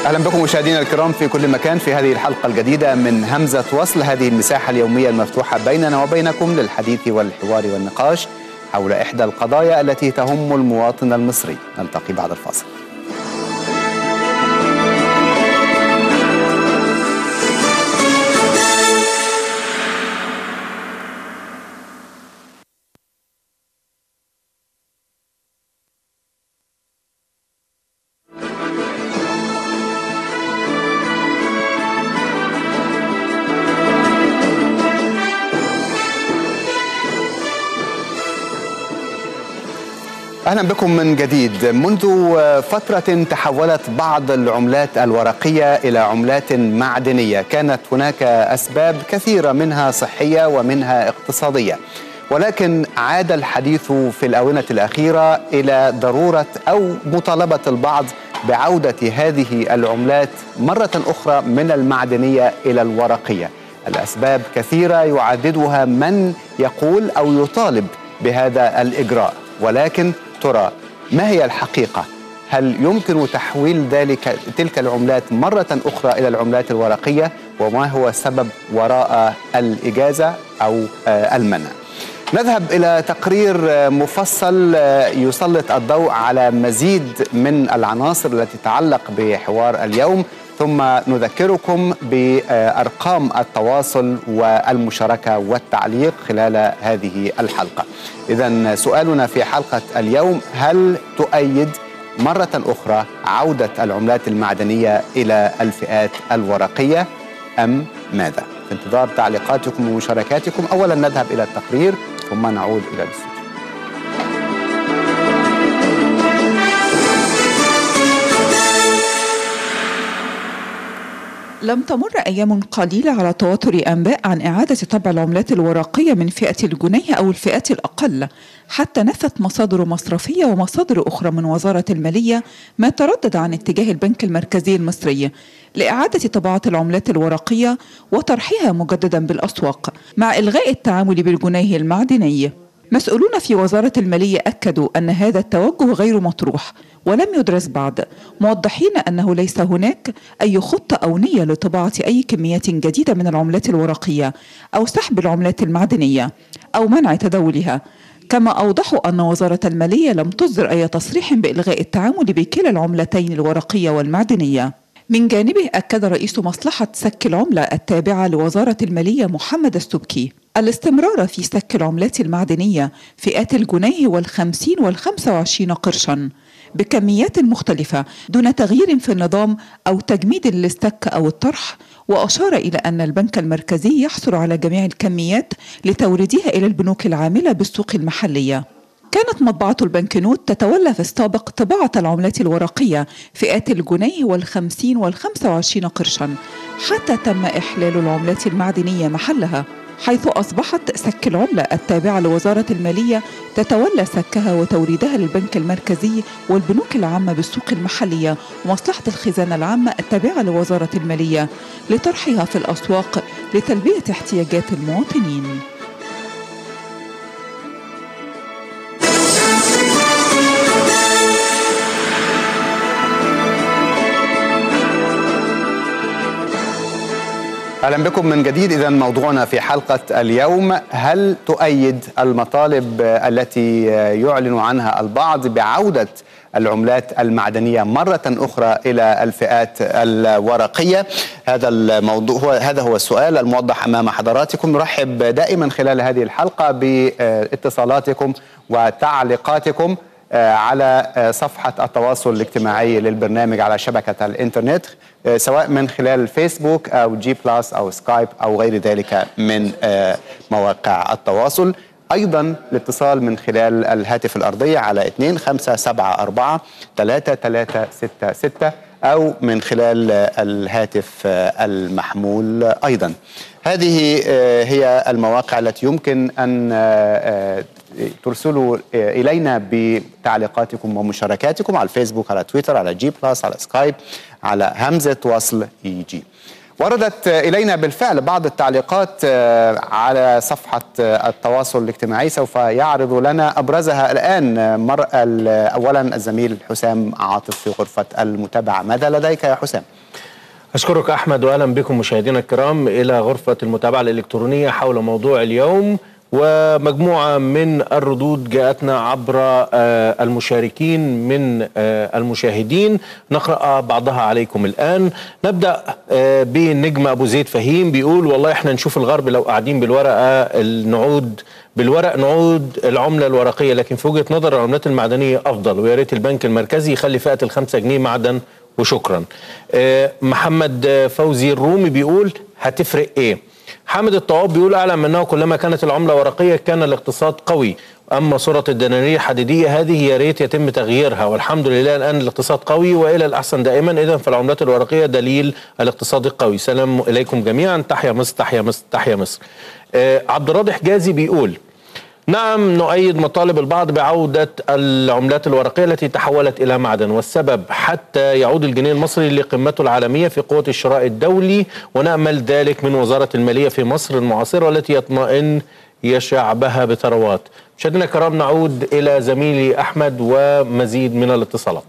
اهلا بكم مشاهدينا الكرام في كل مكان في هذه الحلقه الجديده من همزه وصل هذه المساحه اليوميه المفتوحه بيننا وبينكم للحديث والحوار والنقاش حول احدى القضايا التي تهم المواطن المصري نلتقي بعد الفاصل اهلا بكم من جديد منذ فتره تحولت بعض العملات الورقيه الى عملات معدنيه كانت هناك اسباب كثيره منها صحيه ومنها اقتصاديه ولكن عاد الحديث في الاونه الاخيره الى ضروره او مطالبه البعض بعوده هذه العملات مره اخرى من المعدنيه الى الورقيه الاسباب كثيره يعددها من يقول او يطالب بهذا الاجراء ولكن ترى ما هي الحقيقة؟ هل يمكن تحويل ذلك تلك العملات مرة أخرى إلى العملات الورقية؟ وما هو السبب وراء الإجازة أو المنع؟ نذهب إلى تقرير مفصل يسلط الضوء على مزيد من العناصر التي تتعلق بحوار اليوم ثم نذكركم بارقام التواصل والمشاركه والتعليق خلال هذه الحلقه. اذا سؤالنا في حلقه اليوم هل تؤيد مره اخرى عوده العملات المعدنيه الى الفئات الورقيه ام ماذا؟ في انتظار تعليقاتكم ومشاركاتكم اولا نذهب الى التقرير ثم نعود الى الاستوديو. لم تمر أيام قليلة على تواتر أنباء عن إعادة طبع العملات الورقية من فئة الجنيه أو الفئات الأقل حتى نفت مصادر مصرفية ومصادر أخرى من وزارة المالية ما تردد عن اتجاه البنك المركزي المصري لإعادة طباعة العملات الورقية وطرحها مجددا بالأسواق مع إلغاء التعامل بالجنيه المعدني مسؤولون في وزارة المالية أكدوا أن هذا التوجه غير مطروح ولم يدرس بعد موضحين أنه ليس هناك أي خطة أو نية لطباعة أي كميات جديدة من العملات الورقية أو سحب العملات المعدنية أو منع تداولها كما أوضحوا أن وزارة المالية لم تصدر أي تصريح بإلغاء التعامل بكلا العملتين الورقية والمعدنية من جانبه أكد رئيس مصلحة سك العملة التابعة لوزارة المالية محمد السبكي الاستمرار في سك العملات المعدنية فئات الجنيه والخمسين والخمسة وعشرين قرشا بكميات مختلفة دون تغيير في النظام أو تجميد للسك أو الطرح وأشار إلى أن البنك المركزي يحصل على جميع الكميات لتوريدها إلى البنوك العاملة بالسوق المحلية كانت مطبعة البنكنوت تتولى في السابق طباعة العملات الورقية فئات الجنيه والخمسين والخمسة وعشرين قرشا حتى تم إحلال العملات المعدنية محلها حيث أصبحت سك العملة التابعة لوزارة المالية تتولى سكها وتوريدها للبنك المركزي والبنوك العامة بالسوق المحلية ومصلحة الخزانة العامة التابعة لوزارة المالية لطرحها في الأسواق لتلبية احتياجات المواطنين. اهلا بكم من جديد اذا موضوعنا في حلقه اليوم هل تؤيد المطالب التي يعلن عنها البعض بعوده العملات المعدنيه مره اخرى الى الفئات الورقيه هذا الموضوع هو هذا هو السؤال الموضح امام حضراتكم نرحب دائما خلال هذه الحلقه باتصالاتكم وتعليقاتكم على صفحة التواصل الاجتماعي للبرنامج على شبكة الإنترنت سواء من خلال فيسبوك أو جي بلاس أو سكايب أو غير ذلك من مواقع التواصل أيضا الاتصال من خلال الهاتف الأرضية على 2574 3366 أو من خلال الهاتف المحمول أيضا هذه هي المواقع التي يمكن أن ترسلوا إلينا بتعليقاتكم ومشاركاتكم على الفيسبوك على تويتر على جي بلاس على سكايب على همزة وصل إي جي وردت إلينا بالفعل بعض التعليقات على صفحة التواصل الاجتماعي سوف يعرض لنا أبرزها الآن مر أولا الزميل حسام عاطف في غرفة المتابعة ماذا لديك يا حسام؟ أشكرك أحمد وأهلا بكم مشاهدينا الكرام إلى غرفة المتابعة الإلكترونية حول موضوع اليوم ومجموعة من الردود جاءتنا عبر المشاركين من المشاهدين نقرأ بعضها عليكم الآن نبدأ بالنجم أبو زيد فهيم بيقول والله احنا نشوف الغرب لو قاعدين بالورقة نعود بالورق نعود العملة الورقية لكن في وجهة نظر العملات المعدنية أفضل ويا ريت البنك المركزي يخلي فئة الخمسة جنيه معدن وشكرا محمد فوزي الرومي بيقول هتفرق ايه حامد الطواب بيقول اعلم انه كلما كانت العمله ورقيه كان الاقتصاد قوي اما صوره الدنانير الحديديه هذه يا ريت يتم تغييرها والحمد لله الان الاقتصاد قوي والى الاحسن دائما اذا فالعملات الورقيه دليل الاقتصاد القوي سلام اليكم جميعا تحيا مصر تحيا مصر تحيا مصر آه عبد الراضي حجازي بيقول نعم نؤيد مطالب البعض بعودة العملات الورقية التي تحولت إلى معدن والسبب حتى يعود الجنيه المصري لقمته العالمية في قوة الشراء الدولي ونأمل ذلك من وزارة المالية في مصر المعاصرة والتي يطمئن شعبها بثروات مشاهدينا الكرام نعود إلى زميلي أحمد ومزيد من الاتصالات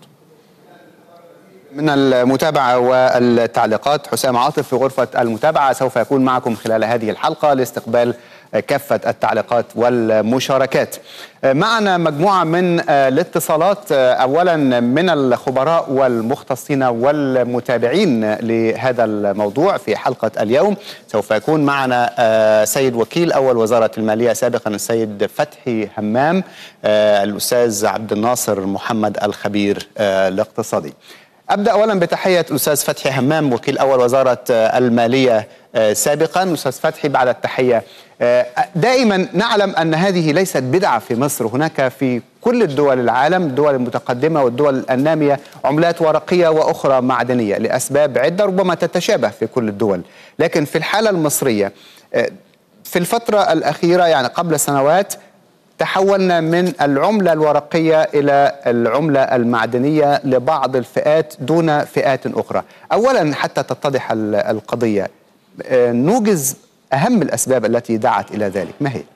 من المتابعة والتعليقات حسام عاطف في غرفة المتابعة سوف يكون معكم خلال هذه الحلقة لاستقبال كافة التعليقات والمشاركات معنا مجموعة من الاتصالات أولا من الخبراء والمختصين والمتابعين لهذا الموضوع في حلقة اليوم سوف يكون معنا سيد وكيل أول وزارة المالية سابقا السيد فتحي همام الأستاذ عبد الناصر محمد الخبير الاقتصادي ابدا اولا بتحيه الاستاذ فتحي همام وكيل اول وزاره الماليه سابقا استاذ فتحي بعد التحيه دائما نعلم ان هذه ليست بدعه في مصر هناك في كل الدول العالم الدول المتقدمه والدول الناميه عملات ورقيه واخرى معدنيه لاسباب عده ربما تتشابه في كل الدول لكن في الحاله المصريه في الفتره الاخيره يعني قبل سنوات تحولنا من العملة الورقية إلى العملة المعدنية لبعض الفئات دون فئات أخرى أولا حتى تتضح القضية نوجز أهم الأسباب التي دعت إلى ذلك ما هي؟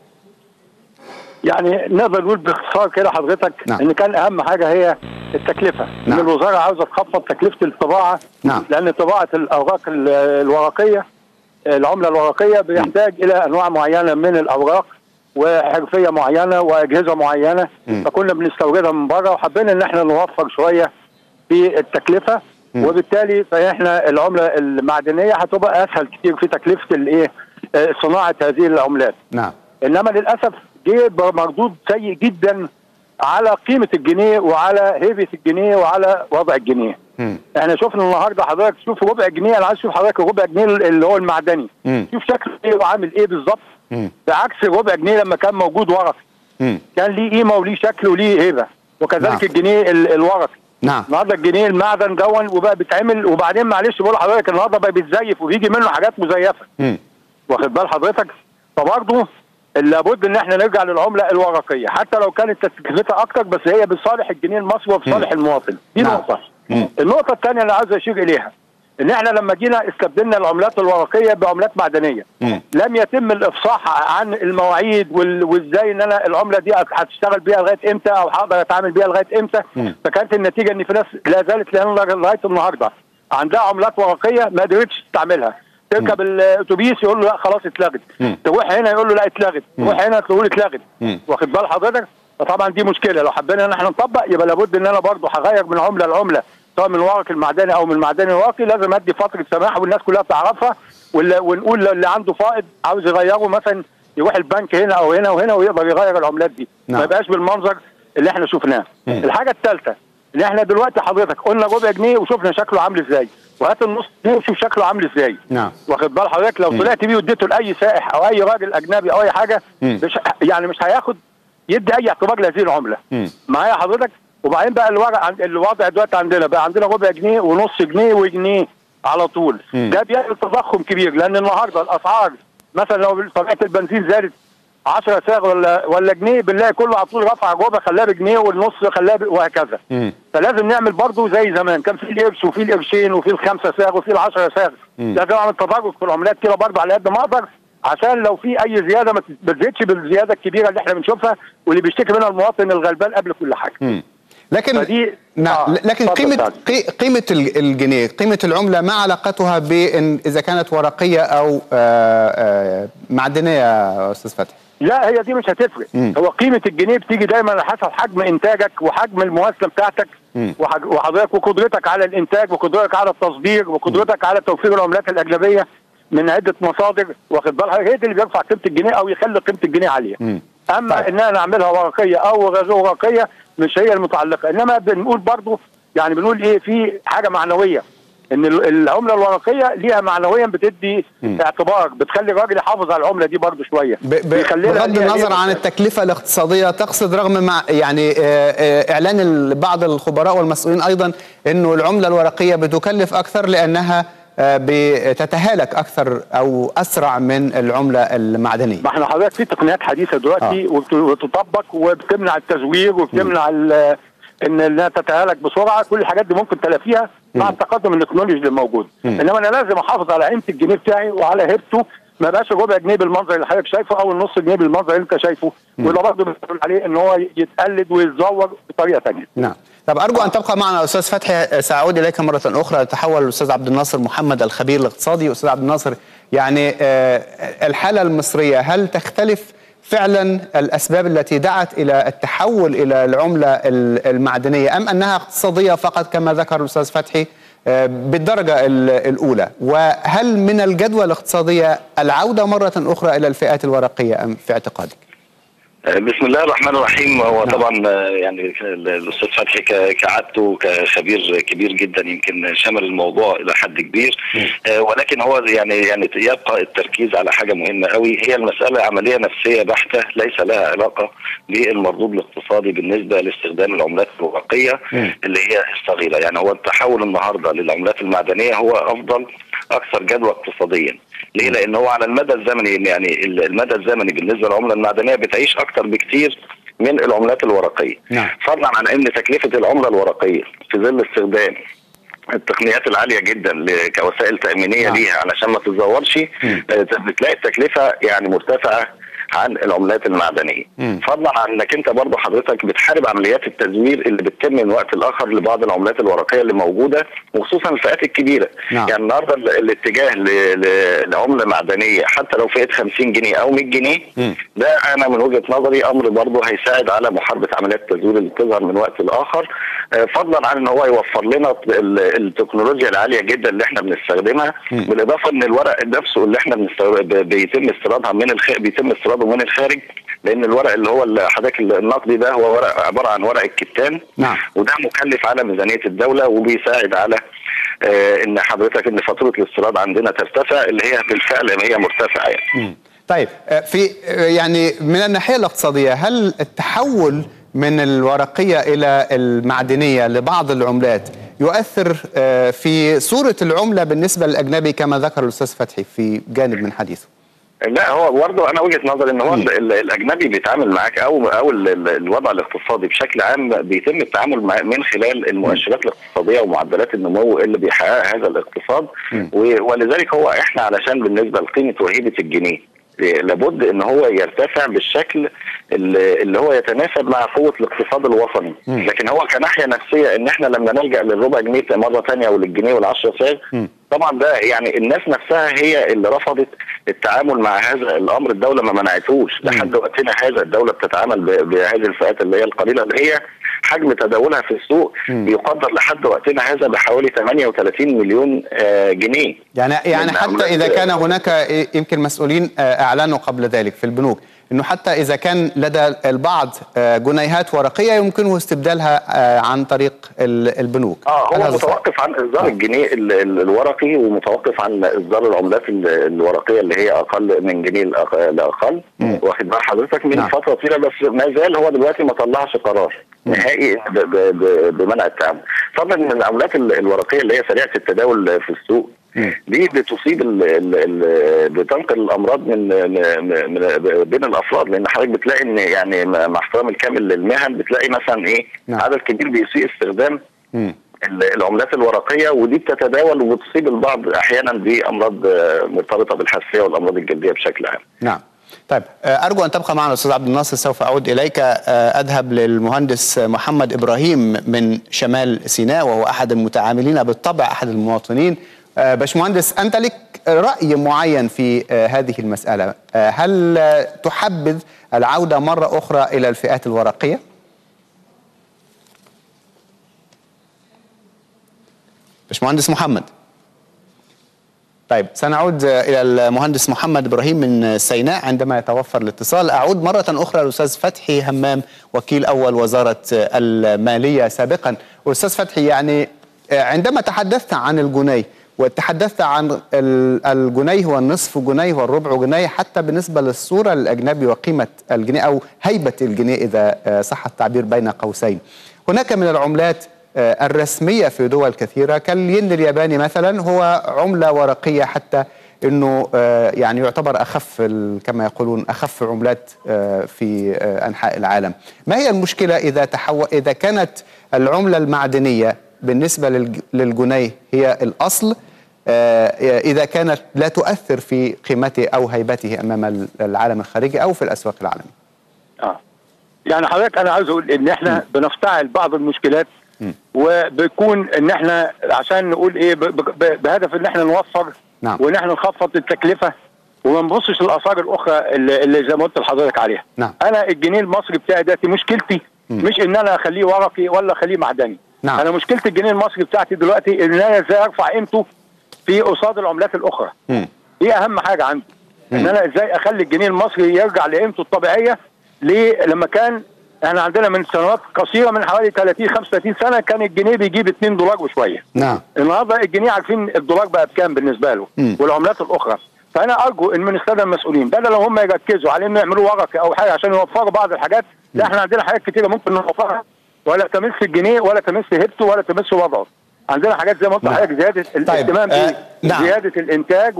يعني نقدر نقول باختصار كده حضرتك نعم. ان كان اهم حاجه هي التكلفه نعم. ان الوزاره عاوزه تخفض تكلفه الطباعه نعم. لان طباعه الاوراق الورقيه العمله الورقيه بيحتاج الى انواع معينه من الاوراق وحرفيه معينه واجهزه معينه م. فكنا بنستوردها من بره وحبينا ان احنا نوفر شويه في التكلفه م. وبالتالي فاحنا العمله المعدنيه هتبقى اسهل كتير في تكلفه الايه آه، صناعه هذه العملات نعم انما للاسف جه مردود سيء جدا على قيمه الجنيه وعلى هيبه الجنيه وعلى وضع الجنيه مم. احنا شفنا النهارده حضرتك تشوف ربع جنيه انا عايز اشوف حضرتك الربع جنيه اللي هو المعدني مم. شوف شكله ايه وعامل ايه بالظبط مم. بعكس الربع جنيه لما كان موجود ورقي مم. كان ليه قيمه وليه شكل وليه هيبه وكذلك نعم. الجنيه ال- الورقي نعم النهارده الجنيه المعدن دون وبقى بيتعمل وبعدين معلش بقول لحضرتك النهارده بقى بيتزيف وبيجي منه حاجات مزيفه مم. واخد بال حضرتك فبرضه لابد ان احنا نرجع للعمله الورقيه حتى لو كانت تكلفتها اكتر بس هي بصالح الجنيه المصري وبصالح المواطن دي نعم. نقطه مم. النقطه الثانيه اللي عاوز اشير اليها ان احنا لما جينا استبدلنا العملات الورقيه بعملات معدنيه مم. لم يتم الافصاح عن المواعيد وال- وازاي ان انا العمله دي هتشتغل بيها لغايه امتى او هقدر اتعامل بيها لغايه امتى مم. فكانت النتيجه ان في ناس لا زالت لأن لغايه النهارده عندها عملات ورقيه ما قدرتش تستعملها تركب الاتوبيس يقول له لا خلاص اتلغت مم. تروح هنا يقول له لا اتلغت تروح هنا تقول اتلغت مم. واخد بال حضرتك فطبعا دي مشكله لو حبينا ان احنا نطبق يبقى لابد ان انا برضه هغير من عمله لعمله سواء من الورق المعدني او من المعدني الورقي لازم ادي فتره سماح والناس كلها بتعرفها ولا- ونقول اللي عنده فائض عاوز يغيره مثلا يروح البنك هنا او هنا وهنا ويقدر يغير العملات دي نعم. ما يبقاش بالمنظر اللي احنا شفناه مم. الحاجه الثالثه ان احنا دلوقتي حضرتك قلنا ربع جنيه وشفنا شكله عامل ازاي وهات النص جنيه وشوف شكله عامل ازاي نعم واخد بال حضرتك لو طلعت بيه واديته لاي سائح او اي راجل اجنبي او اي حاجه مم. مش يعني مش هياخد يدي اي اعتبار لهذه العمله مم. معايا حضرتك وبعدين بقى الورق عند الوضع دلوقتي عندنا بقى عندنا ربع جنيه ونص جنيه وجنيه على طول مم. ده بيعمل تضخم كبير لان النهارده الاسعار مثلا لو طبيعه البنزين زادت 10 صاغ ولا ولا جنيه بنلاقي كله على طول رفع جوبه خلاه بجنيه والنص خلاه ب- وهكذا مم. فلازم نعمل برضه زي زمان كان في القرش وفي القرشين وفي الخمسه صاغ وفي العشرة صاغ لازم اعمل تدرج في العملات كده برضه على قد ما اقدر عشان لو في اي زياده ما تت- ما تزيدش بالزياده الكبيره اللي احنا بنشوفها واللي بيشتكي منها المواطن الغلبان قبل كل حاجه مم. لكن فدي- نعم آه، لكن اتفضل قيمة سعد. قي- قيمة ال- الجنيه قيمة العملة ما علاقتها بإن إذا كانت ورقية أو آه، آه، معدنية يا أستاذ فتحي لا هي دي مش هتفرق مم. هو قيمه الجنيه بتيجي دايما على حسب حجم انتاجك وحجم المواسمه بتاعتك مم. وحج- وحضرتك وقدرتك على الانتاج وقدرتك على التصدير وقدرتك على توفير العملات الاجنبيه من عده مصادر واخد بالك هي دي اللي بيرفع قيمه الجنيه او يخلي قيمه الجنيه عاليه مم. اما طيب. ان انا اعملها ورقيه او غير ورقيه مش هي المتعلقه انما بنقول برضو يعني بنقول ايه في حاجه معنويه ان ال- العمله الورقيه ليها معنويا بتدي اعتبار بتخلي الراجل يحافظ على العمله دي برضو شويه ب- ب- بيخليها بغض ليها- النظر ليها- عن التكلفة الاقتصادية تقصد رغم مع يعني آه، آه، إعلان ال- بعض الخبراء والمسؤولين أيضا أنه العملة الورقية بتكلف أكثر لأنها آه، بتتهالك أكثر أو أسرع من العملة المعدنية ما احنا حضرتك في تقنيات حديثه دلوقتي وبت- وتطبق وبتمنع التزوير وبتمنع ال- ان انها تتهالك بسرعه كل الحاجات دي ممكن تلافيها مع التقدم التكنولوجي اللي موجود انما انا لازم احافظ على قيمه الجنيه بتاعي وعلى هيبته ما بقاش ربع جنيه بالمنظر اللي حضرتك شايفه او النص جنيه بالمنظر اللي انت شايفه وده برضه بنقول عليه ان هو يتقلد ويتزور بطريقه ثانيه نعم طب أرجو أن تبقى معنا أستاذ فتحي سأعود إليك مرة أخرى تحول الأستاذ عبد الناصر محمد الخبير الاقتصادي أستاذ عبد الناصر يعني آه، الحالة المصرية هل تختلف فعلا الأسباب التي دعت إلى التحول إلى العملة ال- المعدنية أم أنها اقتصادية فقط كما ذكر الأستاذ فتحي آه، بالدرجة ال- الأولى وهل من الجدوى الاقتصادية العودة مرة أخرى إلى الفئات الورقية أم في اعتقادك؟ بسم الله الرحمن الرحيم هو طبعا آه، يعني ال- الاستاذ فتحي ك- كعادته كخبير كبير جدا يمكن شمل الموضوع الى حد كبير آه، ولكن هو يعني يعني يبقى التركيز على حاجه مهمه قوي هي المساله عمليه نفسيه بحته ليس لها علاقه بالمردود الاقتصادي بالنسبه لاستخدام العملات الورقيه اللي هي الصغيره يعني هو التحول النهارده للعملات المعدنيه هو افضل اكثر جدوى اقتصاديا ليه؟ لان هو على المدى الزمني يعني المدى الزمني بالنسبه للعمله المعدنيه بتعيش اكثر بكتير من العملات الورقيه. نعم. فضلا عن ان تكلفه العمله الورقيه في ظل استخدام التقنيات العاليه جدا ل- كوسائل تامينيه نعم. ليها علشان ما تتزورش مم. آه، بتلاقي التكلفه يعني مرتفعه عن العملات المعدنيه مم. فضلا عن انك انت برضه حضرتك بتحارب عمليات التزوير اللي بتتم من وقت لاخر لبعض العملات الورقيه اللي موجوده وخصوصا الفئات الكبيره نعم. يعني النهارده ال- الاتجاه ل- ل- لعمله معدنيه حتى لو فئه 50 جنيه او 100 جنيه مم. ده انا من وجهه نظري امر برضه هيساعد على محاربه عمليات التزوير اللي بتظهر من وقت لاخر آه، فضلا عن ان هو يوفر لنا ال- التكنولوجيا العاليه جدا اللي احنا بنستخدمها مم. بالاضافه ان الورق نفسه اللي احنا بنستورد ب- بيتم استيرادها من الخ... بيتم استيراده من الخارج لان الورق اللي هو اللي حضرتك النقدي ده هو ورق عباره عن ورق الكتان نعم. وده مكلف على ميزانيه الدوله وبيساعد على آه ان حضرتك ان فاتوره الاستيراد عندنا ترتفع اللي هي بالفعل هي مرتفعه يعني. مم. طيب آه، في آه، يعني من الناحيه الاقتصاديه هل التحول من الورقيه الى المعدنيه لبعض العملات يؤثر آه، في صوره العمله بالنسبه للاجنبي كما ذكر الاستاذ فتحي في جانب من حديثه لا هو برضه انا وجهه نظري ان هو ال- ال- الاجنبي بيتعامل معاك او او ال- ال- الوضع الاقتصادي بشكل عام بيتم التعامل مع من خلال المؤشرات الاقتصاديه ومعدلات النمو اللي بيحققها هذا الاقتصاد و- ولذلك هو احنا علشان بالنسبه لقيمه وهيبه الجنيه إيه، لابد ان هو يرتفع بالشكل اللي اللي هو يتناسب مع قوه الاقتصاد الوطني لكن هو كناحيه نفسيه ان احنا لما نلجا للربع جنيه مره ثانيه وللجنيه والعشرة صاغ طبعا ده يعني الناس نفسها هي اللي رفضت التعامل مع هذا الامر الدوله ما منعتوش لحد وقتنا هذا الدوله بتتعامل ب- بهذه الفئات اللي هي القليله اللي هي حجم تداولها في السوق يقدر لحد وقتنا هذا بحوالي 38 مليون آه، جنيه يعني يعني من حتى عملات- اذا كان هناك يمكن مسؤولين آه، اعلنوا قبل ذلك في البنوك انه حتى اذا كان لدى البعض آه، جنيهات ورقيه يمكنه استبدالها آه، عن طريق ال- البنوك اه هل هو هذا صحيح؟ متوقف عن اصدار آه. الجنيه ال- ال- الورقي ومتوقف عن اصدار العملات ال- الورقيه اللي هي اقل من جنيه الأق- لاقل واخد بال حضرتك من نعم. فتره طويله بس ما زال هو دلوقتي ما طلعش قرار نهائي ب- ب- ب- بمنع التعامل فضلا من العملات ال- الورقيه اللي هي سريعه التداول في السوق دي بتصيب ال ال ال بتنقل الامراض من, من, من بين الافراد لان حضرتك بتلاقي ان يعني مع احترام الكامل للمهن بتلاقي مثلا ايه نعم. عدد كبير بيسيء استخدام مم. ال- العملات الورقيه ودي بتتداول وبتصيب البعض احيانا بامراض آه، مرتبطه بالحساسيه والامراض الجلديه بشكل عام. نعم طيب آه، أرجو أن تبقى معنا أستاذ عبد الناصر سوف أعود إليك آه، أذهب للمهندس محمد إبراهيم من شمال سيناء وهو أحد المتعاملين بالطبع أحد المواطنين آه، باشمهندس أنت لك رأي معين في آه، هذه المسألة آه، هل آه، تحبذ العودة مرة أخرى إلى الفئات الورقية؟ باشمهندس محمد طيب سنعود إلى المهندس محمد إبراهيم من سيناء عندما يتوفر الاتصال أعود مرة أخرى للأستاذ فتحي همام وكيل أول وزارة المالية سابقا أستاذ فتحي يعني عندما تحدثت عن الجنيه وتحدثت عن ال- الجنيه والنصف جنيه والربع جنيه حتى بالنسبة للصورة الأجنبي وقيمة الجنيه أو هيبة الجنيه إذا صح التعبير بين قوسين هناك من العملات آه، الرسمية في دول كثيرة كالين الياباني مثلا هو عملة ورقية حتى انه آه، يعني يعتبر اخف ال- كما يقولون اخف عملات آه، في آه، انحاء العالم. ما هي المشكله اذا تحول اذا كانت العمله المعدنيه بالنسبه للج- للجنيه هي الاصل آه، اذا كانت لا تؤثر في قيمته او هيبته امام ال- العالم الخارجي او في الاسواق العالميه. اه يعني حضرتك انا عاوز اقول ان احنا بنفتعل بعض المشكلات وبيكون ان احنا عشان نقول ايه ب- ب- ب- بهدف ان احنا نوفر نعم. وان احنا نخفض التكلفه وما نبصش الاثار الاخرى اللي, اللي زي ما قلت لحضرتك عليها نعم. انا الجنيه المصري بتاعي دلوقتي مشكلتي مش ان انا اخليه ورقي ولا اخليه معدني نعم. انا مشكله الجنيه المصري بتاعتي دلوقتي ان انا ازاي ارفع قيمته في قصاد العملات الاخرى مم. دي اهم حاجه عندي ان انا ازاي اخلي الجنيه المصري يرجع لقيمته الطبيعيه ليه لما كان احنا عندنا من سنوات قصيره من حوالي 30 35 سنه كان الجنيه بيجيب 2 دولار وشويه نعم النهارده الجنيه عارفين الدولار بقى بكام بالنسبه له مم. والعملات الاخرى فانا ارجو ان من الساده المسؤولين بدل هم يركزوا على انه يعملوا ورقه او حاجه عشان يوفروا بعض الحاجات لا احنا عندنا حاجات كتيره ممكن نوفرها ولا تمس الجنيه ولا تمس هيبته ولا تمس وضعه عندنا حاجات زي ما قلت نعم. لحضرتك زياده الاهتمام آه، نعم. زياده الانتاج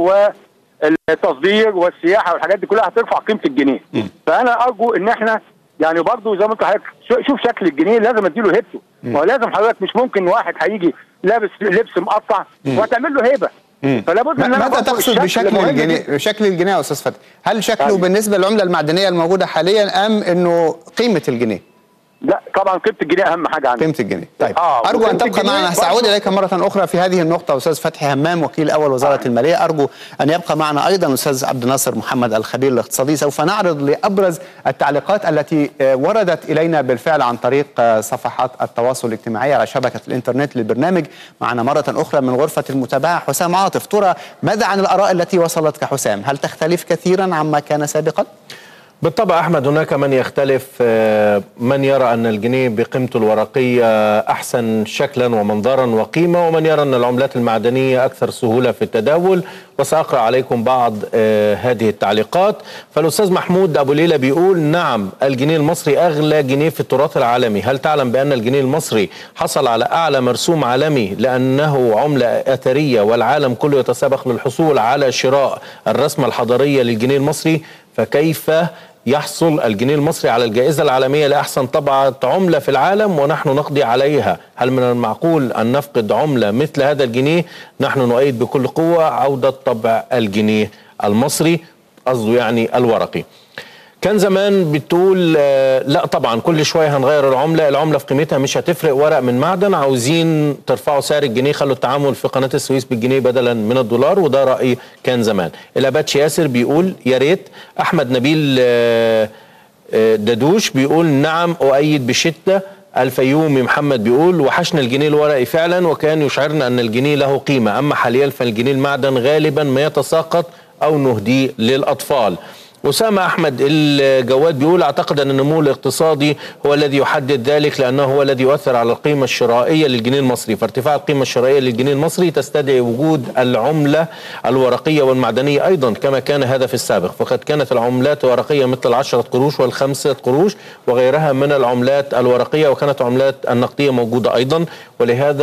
والتصدير والسياحه والحاجات دي كلها هترفع قيمه الجنيه فانا ارجو ان احنا يعني برضه زي ما انت حضرتك شو- شوف شكل الجنيه لازم اديله هيبته ما هو لازم حضرتك مش ممكن واحد هيجي لابس لبس مقطع وهتعمل له هيبه فلا بد ما- ان انا ماذا برضه تقصد الشكل بشكل مهم الجنيه جداً. بشكل الجنيه يا استاذ فتحي هل شكله أيوة. بالنسبه للعمله المعدنيه الموجوده حاليا ام انه قيمه الجنيه لا طبعا قيمه الجنيه اهم حاجه عندي قيمه الجنيه طيب آه، ارجو ان وقيمة تبقى الجنيه معنا ساعود برضه- اليك مره اخرى في هذه النقطه استاذ فتحي همام وكيل اول وزاره آه. الماليه ارجو ان يبقى معنا ايضا استاذ عبد الناصر محمد الخبير الاقتصادي سوف نعرض لابرز التعليقات التي آه، وردت الينا بالفعل عن طريق آه، صفحات التواصل الاجتماعي على شبكه الانترنت للبرنامج معنا مره اخرى من غرفه المتابعه حسام عاطف ترى ماذا عن الاراء التي وصلتك حسام هل تختلف كثيرا عما كان سابقا بالطبع احمد هناك من يختلف آه، من يرى ان الجنيه بقيمته الورقيه احسن شكلا ومنظرا وقيمه ومن يرى ان العملات المعدنيه اكثر سهوله في التداول وساقرا عليكم بعض آه، هذه التعليقات فالاستاذ محمود ابو ليلى بيقول نعم الجنيه المصري اغلى جنيه في التراث العالمي هل تعلم بان الجنيه المصري حصل على اعلى مرسوم عالمي لانه عمله اثريه والعالم كله يتسابق للحصول على شراء الرسمه الحضاريه للجنيه المصري فكيف يحصل الجنيه المصري على الجائزة العالمية لأحسن طبعة عملة في العالم ونحن نقضي عليها هل من المعقول أن نفقد عملة مثل هذا الجنيه نحن نؤيد بكل قوة عودة طبع الجنيه المصري قصده يعني الورقي كان زمان بتقول آه، لا طبعا كل شويه هنغير العمله العمله في قيمتها مش هتفرق ورق من معدن عاوزين ترفعوا سعر الجنيه خلوا التعامل في قناه السويس بالجنيه بدلا من الدولار وده رايي كان زمان الاباتش ياسر بيقول يا ريت احمد نبيل آه، آه، ددوش بيقول نعم اؤيد بشده الفيومي محمد بيقول وحشنا الجنيه الورقي فعلا وكان يشعرنا ان الجنيه له قيمه اما حاليا فالجنيه المعدن غالبا ما يتساقط او نهديه للاطفال أسامة أحمد الجواد بيقول أعتقد أن النمو الاقتصادي هو الذي يحدد ذلك لأنه هو الذي يؤثر على القيمة الشرائية للجنيه المصري فارتفاع القيمة الشرائية للجنيه المصري تستدعي وجود العملة الورقية والمعدنية أيضا كما كان هذا في السابق فقد كانت العملات الورقية مثل العشرة قروش والخمسة قروش وغيرها من العملات الورقية وكانت عملات النقدية موجودة أيضا ولهذا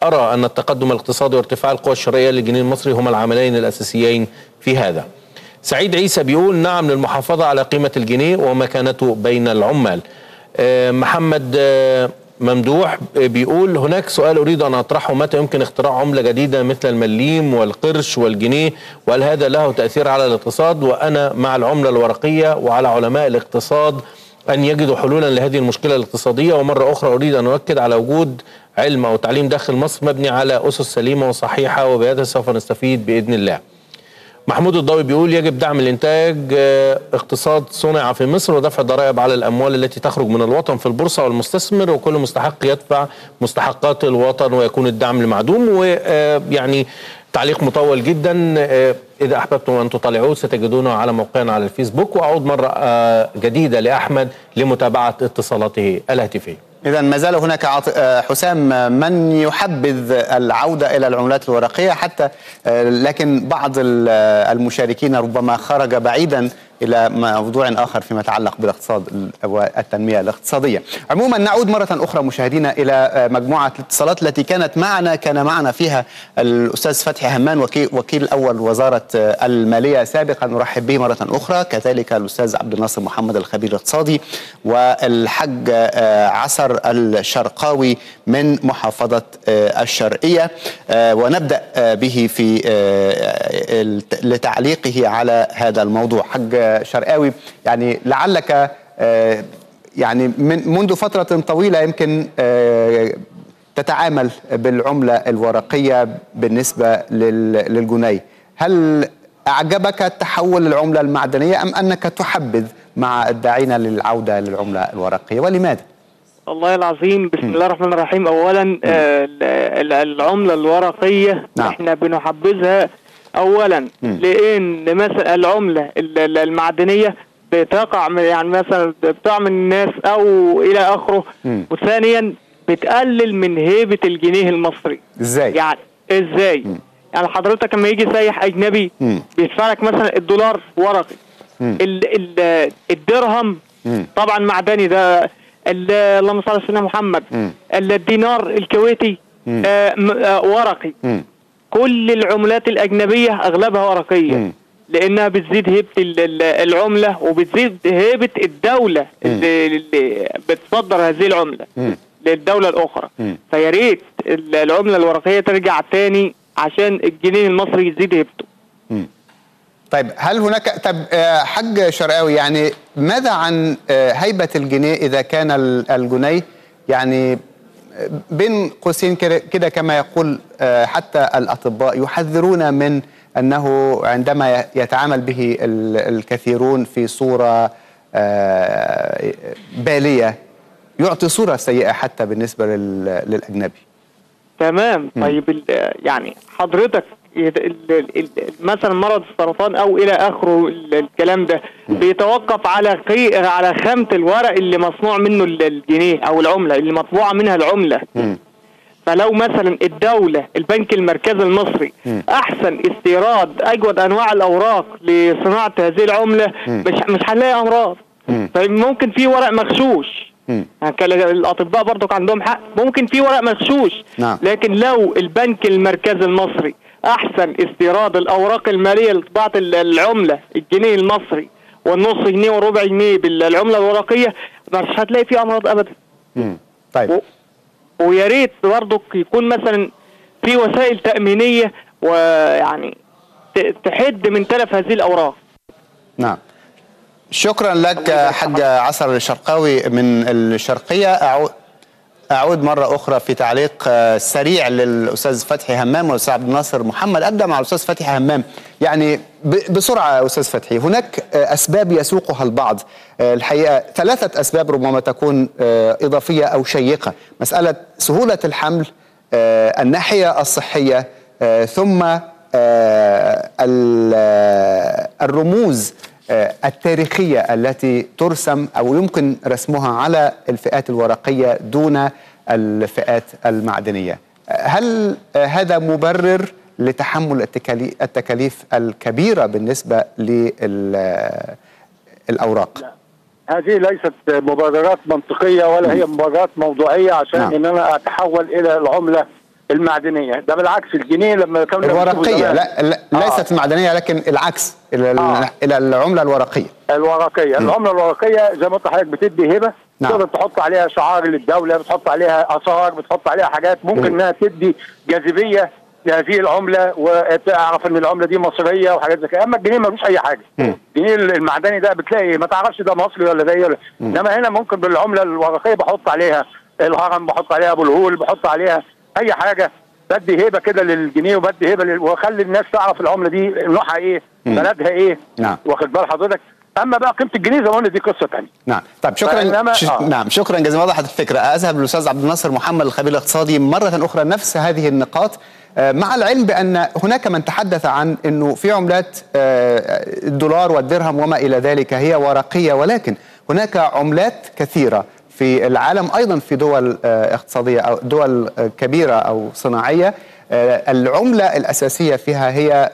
أرى أن التقدم الاقتصادي وارتفاع القوى الشرائية للجنيه المصري هما العاملين الأساسيين في هذا سعيد عيسى بيقول نعم للمحافظة على قيمة الجنيه ومكانته بين العمال آه، محمد آه، ممدوح بيقول هناك سؤال أريد أن أطرحه متى يمكن اختراع عملة جديدة مثل المليم والقرش والجنيه وهل هذا له تأثير على الاقتصاد وأنا مع العملة الورقية وعلى علماء الاقتصاد أن يجدوا حلولا لهذه المشكلة الاقتصادية ومرة أخرى أريد أن أؤكد على وجود علم أو تعليم داخل مصر مبني على أسس سليمة وصحيحة وبهذا سوف نستفيد بإذن الله محمود الضوي بيقول يجب دعم الانتاج آه، اقتصاد صنع في مصر ودفع ضرائب على الاموال التي تخرج من الوطن في البورصه والمستثمر وكل مستحق يدفع مستحقات الوطن ويكون الدعم لمعدوم ويعني تعليق مطول جدا آه، اذا احببتم ان تطالعوه ستجدونه على موقعنا على الفيسبوك واعود مره آه، جديده لاحمد لمتابعه اتصالاته الهاتفيه إذا ما زال هناك عط... آه، حسام آه، من يحبذ العودة إلى العملات الورقية حتى آه، لكن بعض المشاركين ربما خرج بعيدا الى موضوع اخر فيما يتعلق بالاقتصاد والتنميه الاقتصاديه. عموما نعود مره اخرى مشاهدينا الى مجموعه الاتصالات التي كانت معنا كان معنا فيها الاستاذ فتحي همان وكيل, وكيل اول وزاره الماليه سابقا نرحب به مره اخرى كذلك الاستاذ عبد الناصر محمد الخبير الاقتصادي والحج عسر الشرقاوي من محافظه الشرقيه ونبدا به في لتعليقه على هذا الموضوع حج شرقاوي يعني لعلك آه، يعني من منذ فترة طويلة يمكن آه، تتعامل بالعملة الورقية بالنسبة للجنيه هل أعجبك تحول العملة المعدنية أم أنك تحبذ مع الداعين للعودة للعملة الورقية ولماذا؟ والله العظيم بسم الله الرحمن الرحيم اولا آه العمله الورقيه نعم. احنا بنحبذها اولا لان مثلا العمله المعدنيه بتقع يعني مثلا بتقع من الناس او الى اخره وثانيا بتقلل من هيبه الجنيه المصري ازاي يعني ازاي مم. يعني حضرتك لما يجي سايح اجنبي بيدفع لك مثلا الدولار ورقي ال ال الدرهم مم. طبعا معدني ده اللهم صل على سيدنا محمد الدينار الكويتي آه آه ورقي مم. كل العملات الأجنبية أغلبها ورقية م. لأنها بتزيد هيبة العملة وبتزيد هيبة الدولة اللي, اللي بتصدر هذه العملة م. للدولة الأخرى فيا ريت العملة الورقية ترجع تاني عشان الجنيه المصري يزيد هيبته طيب هل هناك طب حج شرقاوي يعني ماذا عن هيبة الجنيه إذا كان الجنيه يعني بين قوسين كده كما يقول آه، حتى الأطباء يحذرون من أنه عندما يتعامل به الكثيرون في صورة آه، بالية يعطي صورة سيئة حتى بالنسبة للأجنبي تمام طيب يعني حضرتك مثلا مرض السرطان او الى اخره الكلام ده بيتوقف على على خامه الورق اللي مصنوع منه الجنيه او العمله اللي مطبوعه منها العمله فلو مثلا الدولة البنك المركزي المصري أحسن استيراد أجود أنواع الأوراق لصناعة هذه العملة مش مش هنلاقي أمراض فممكن في ورق مغشوش يعني الاطباء برضو عندهم حق ممكن في ورق مغشوش نعم. لكن لو البنك المركزي المصري احسن استيراد الاوراق الماليه لطباعه العمله الجنيه المصري والنص جنيه وربع جنيه بالعمله الورقيه مش هتلاقي فيه امراض ابدا امم طيب و... ويا ريت برضك يكون مثلا في وسائل تامينيه ويعني تحد من تلف هذه الاوراق نعم شكرا لك حاج عصر الشرقاوي من الشرقية أعود أعود مرة أخرى في تعليق سريع للأستاذ فتحي همام والأستاذ عبد الناصر محمد أبدأ مع الأستاذ فتحي همام يعني بسرعة أستاذ فتحي هناك أسباب يسوقها البعض الحقيقة ثلاثة أسباب ربما تكون إضافية أو شيقة مسألة سهولة الحمل الناحية الصحية ثم الرموز آه، التاريخية التي ترسم أو يمكن رسمها على الفئات الورقية دون الفئات المعدنية هل هذا مبرر لتحمل التكاليف الكبيرة بالنسبة للأوراق لا. هذه ليست مبررات منطقية ولا نعم. هي مبررات موضوعية عشان نعم. ان انا اتحول الى العملة المعدنيه ده بالعكس الجنيه لما كان الورقيه لا, لا آه. ليست المعدنيه لكن العكس الى آه. الى العمله الورقيه الورقيه العمله الورقيه زي ما انت حضرتك بتدي هبه نعم. تقدر تحط عليها شعار للدوله بتحط عليها اثار بتحط عليها حاجات ممكن انها تدي جاذبيه لهذه العمله وتعرف ان العمله دي مصريه وحاجات زي كده اما الجنيه ملوش اي حاجه الجنيه المعدني ده بتلاقي ما تعرفش ده مصري ولا ده ايه ولا- انما هنا ممكن بالعمله الورقيه بحط عليها الهرم بحط عليها ابو الهول بحط عليها اي حاجه بدي هبه كده للجنيه وبدي هبه لل... واخلي الناس تعرف العمله دي نوعها ايه بلدها ايه نعم. واخد بال حضرتك اما بقى قيمه الجنيه زي ما قلنا دي قصه ثانيه نعم طيب شكرا فإنما- ش... آه. نعم شكرا جزيلا وضحت الفكره اذهب للاستاذ عبد الناصر محمد الخبير الاقتصادي مره اخرى نفس هذه النقاط آه، مع العلم بان هناك من تحدث عن انه في عملات آه، الدولار والدرهم وما الى ذلك هي ورقيه ولكن هناك عملات كثيره في العالم ايضا في دول آه، اقتصاديه او دول آه، كبيره او صناعيه آه، العمله الاساسيه فيها هي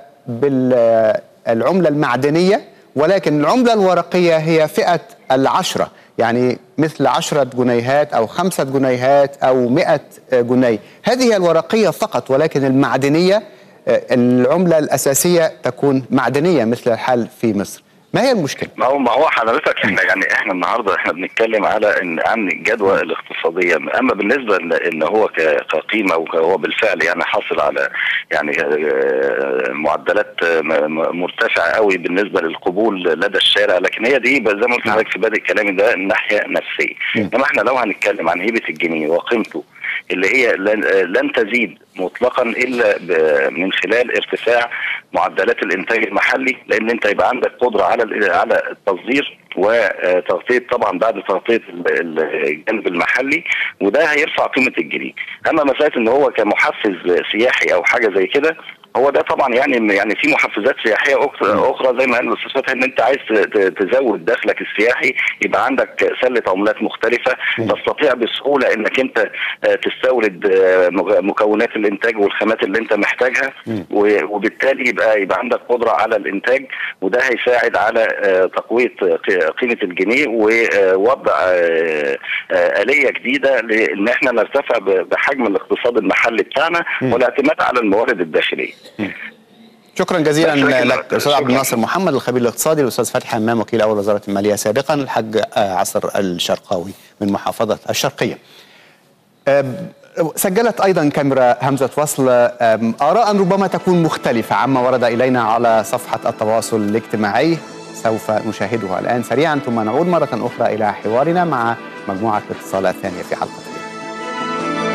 بالعمله المعدنيه ولكن العملة الورقية هي فئة العشرة يعني مثل عشرة جنيهات أو خمسة جنيهات أو مئة جنيه هذه هي الورقية فقط ولكن المعدنية آه، العملة الأساسية تكون معدنية مثل الحال في مصر ما هي المشكلة؟ ما هو ما هو حضرتك احنا يعني احنا النهارده احنا بنتكلم على ان عن الجدوى الاقتصاديه اما بالنسبه ل- ان هو ك- كقيمه وهو بالفعل يعني حاصل على يعني آه، معدلات آه، م- م- مرتفعه قوي بالنسبه للقبول لدى الشارع لكن هي دي زي ما قلت لحضرتك في بادئ كلامي ده الناحيه النفسيه انما احنا لو هنتكلم عن هيبه الجنيه وقيمته اللي هي لن, لن تزيد مطلقا الا ب- من خلال ارتفاع معدلات الانتاج المحلي لان انت يبقى عندك قدره على ال- على التصدير وتغطيه طبعا بعد تغطيه ال- ال- الجانب المحلي وده هيرفع قيمه الجنيه اما مساله ان هو كمحفز سياحي او حاجه زي كده هو ده طبعا يعني يعني في محفزات سياحيه أخرى- اخرى زي ما قال الاستاذ فتحي ان انت عايز ت- ت- تزود دخلك السياحي يبقى عندك سله عملات مختلفه تستطيع بسهوله انك انت آه، تستورد آه، مغ- مكونات الانتاج والخامات اللي انت محتاجها و- وبالتالي يبقى يبقى عندك قدره على الانتاج وده هيساعد على آه، تقويه آه، ق- قيمه الجنيه ووضع آه، آه، اليه جديده لان احنا نرتفع ب- بحجم الاقتصاد المحلي بتاعنا والاعتماد على الموارد الداخليه شكرا جزيلا شكراً. لك أستاذ عبد شكراً. الناصر محمد الخبير الاقتصادي الأستاذ فتحي حمام وكيل أول وزارة المالية سابقا الحاج آه، عصر الشرقاوي من محافظة الشرقية أم، سجلت ايضا كاميرا همزه وصل أم، اراء ربما تكون مختلفه عما ورد الينا على صفحه التواصل الاجتماعي سوف نشاهدها الان سريعا ثم نعود مره اخرى الى حوارنا مع مجموعه الاتصال الثانيه في حلقه اليوم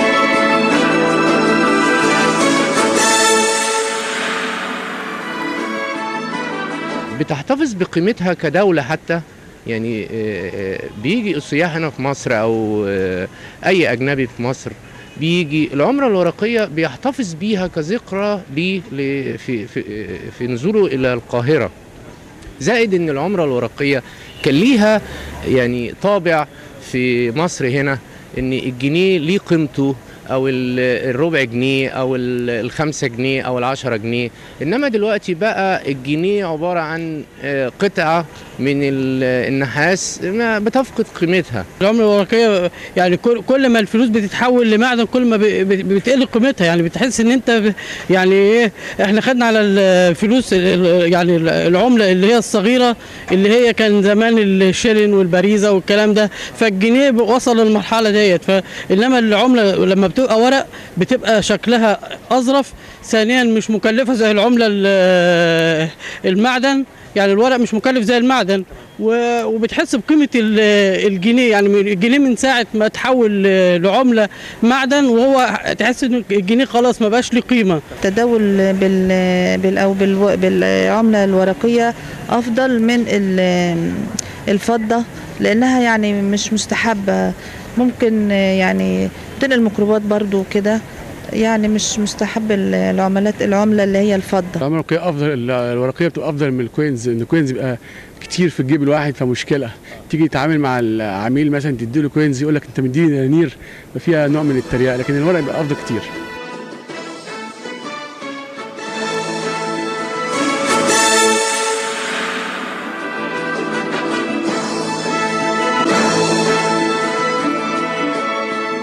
بتحتفظ بقيمتها كدولة حتى يعني آه، آه، بيجي السياح هنا في مصر أو آه، أي أجنبي في مصر بيجي العملة الورقية بيحتفظ بيها كذكرى ليه ليه- في, في, آه، في نزوله إلى القاهرة زائد ان العمله الورقيه كان ليها يعني طابع في مصر هنا ان الجنيه ليه قيمته او ال- الربع جنيه او ال- الخمسة جنيه او العشرة جنيه انما دلوقتي بقى الجنيه عبارة عن آه، قطعة من ال- النحاس ما بتفقد قيمتها العمله الورقيه يعني كل كل ما الفلوس بتتحول لمعدن كل ما ب- ب- بتقل قيمتها يعني بتحس ان انت ب- يعني ايه احنا خدنا على الفلوس ال- ال- يعني ال- العمله اللي هي الصغيره اللي هي كان زمان الشيلين والبريزه والكلام ده فالجنيه وصل للمرحله ديت فانما العمله لما بتبقى ورق بتبقى شكلها اظرف ثانيا مش مكلفه زي العمله ال- المعدن يعني الورق مش مكلف زي المعدن و- وبتحس بقيمه ال- الجنيه يعني من- الجنيه من ساعه ما تحول لعمله معدن وهو تحس ان الجنيه خلاص ما بقاش له قيمه التداول بال بال او بالو- بالعمله الورقيه افضل من ال- الفضه لانها يعني مش مستحبه ممكن يعني تنقل الميكروبات برضو كده يعني مش مستحب ال- العملات العمله اللي هي الفضه العمله الورقيه افضل الورقيه بتبقى افضل من الكوينز ان الكوينز بيبقى كتير في الجيب الواحد فمشكله تيجي تتعامل مع العميل مثلا تديله كوينز يقول لك انت مديني دنانير فيها نوع من التريقه لكن الورق بيبقى افضل كتير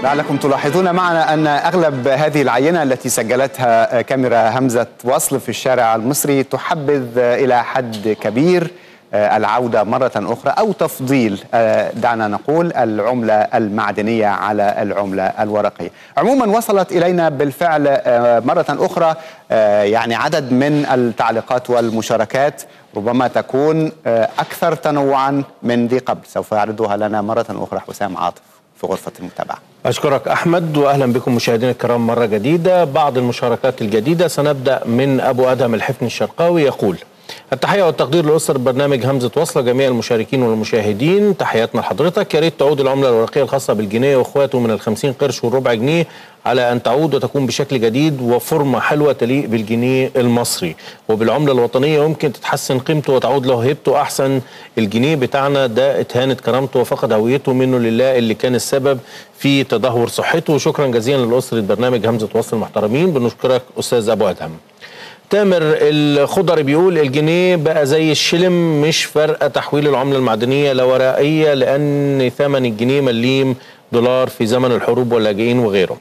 لعلكم تلاحظون معنا أن أغلب هذه العينة التي سجلتها كاميرا همزة وصل في الشارع المصري تحبذ إلى حد كبير العودة مرة أخرى أو تفضيل دعنا نقول العملة المعدنية على العملة الورقية عموما وصلت إلينا بالفعل مرة أخرى يعني عدد من التعليقات والمشاركات ربما تكون أكثر تنوعا من ذي قبل سوف يعرضها لنا مرة أخرى حسام عاطف في غرفة المتابعة أشكرك أحمد وأهلا بكم مشاهدينا الكرام مرة جديدة بعض المشاركات الجديدة سنبدأ من أبو أدهم الحفن الشرقاوي يقول التحية والتقدير لأسر برنامج همزة وصلة جميع المشاركين والمشاهدين تحياتنا لحضرتك يا ريت تعود العملة الورقية الخاصة بالجنيه وإخواته من الخمسين قرش والربع جنيه على أن تعود وتكون بشكل جديد وفورمة حلوة تليق بالجنيه المصري وبالعملة الوطنية يمكن تتحسن قيمته وتعود له هيبته أحسن الجنيه بتاعنا ده اتهانت كرامته وفقد هويته منه لله اللي كان السبب في تدهور صحته وشكرا جزيلا لأسرة برنامج همزة وصل المحترمين بنشكرك أستاذ أبو أدهم تامر الخضري بيقول الجنيه بقى زي الشلم مش فارقه تحويل العمله المعدنيه لورقيه لان ثمن الجنيه مليم دولار في زمن الحروب واللاجئين وغيره.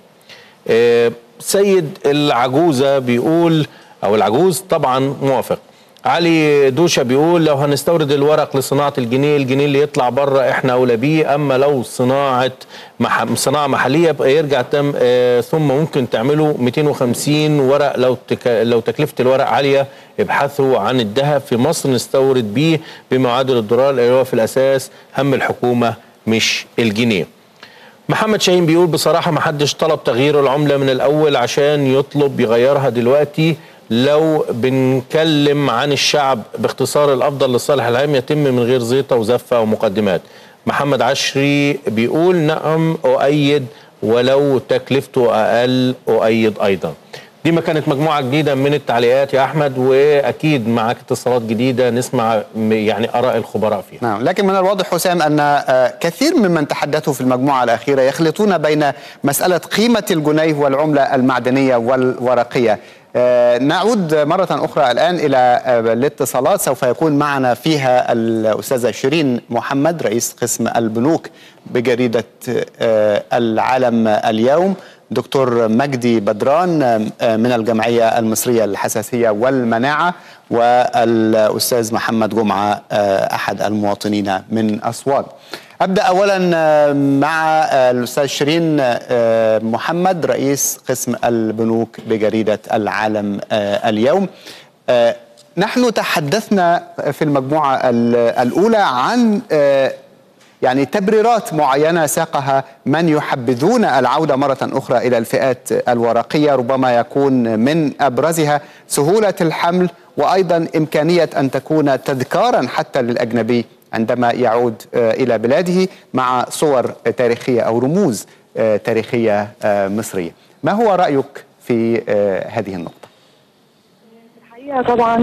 آه سيد العجوزه بيقول او العجوز طبعا موافق. علي دوشه بيقول لو هنستورد الورق لصناعه الجنيه الجنيه اللي يطلع بره احنا اولى بيه اما لو صناعه مح... صناعه محليه يبقى يرجع تم آه ثم ممكن تعملوا 250 ورق لو تك... لو تكلفه الورق عاليه ابحثوا عن الذهب في مصر نستورد بيه بمعادل الدولار اللي هو في الاساس هم الحكومه مش الجنيه. محمد شاهين بيقول بصراحه ما حدش طلب تغيير العمله من الاول عشان يطلب يغيرها دلوقتي لو بنتكلم عن الشعب باختصار الافضل للصالح العام يتم من غير زيطه وزفه ومقدمات. محمد عشري بيقول نعم اؤيد ولو تكلفته اقل اؤيد ايضا. دي ما كانت مجموعه جديده من التعليقات يا احمد واكيد معاك اتصالات جديده نسمع يعني اراء الخبراء فيها. نعم لكن من الواضح حسام ان كثير ممن تحدثوا في المجموعه الاخيره يخلطون بين مساله قيمه الجنيه والعمله المعدنيه والورقيه. نعود مرة أخرى الآن إلى الاتصالات سوف يكون معنا فيها الأستاذة شيرين محمد رئيس قسم البنوك بجريدة العالم اليوم دكتور مجدي بدران من الجمعية المصرية للحساسية والمناعة والأستاذ محمد جمعة أحد المواطنين من أسوان أبدأ أولا مع الأستاذ شيرين محمد رئيس قسم البنوك بجريدة العالم اليوم نحن تحدثنا في المجموعة الأولى عن يعني تبريرات معينة ساقها من يحبذون العودة مرة أخرى إلى الفئات الورقية ربما يكون من أبرزها سهولة الحمل وأيضا إمكانية أن تكون تذكارا حتى للأجنبي عندما يعود إلى بلاده مع صور تاريخية أو رموز تاريخية مصرية ما هو رأيك في هذه النقطة؟ الحقيقه طبعا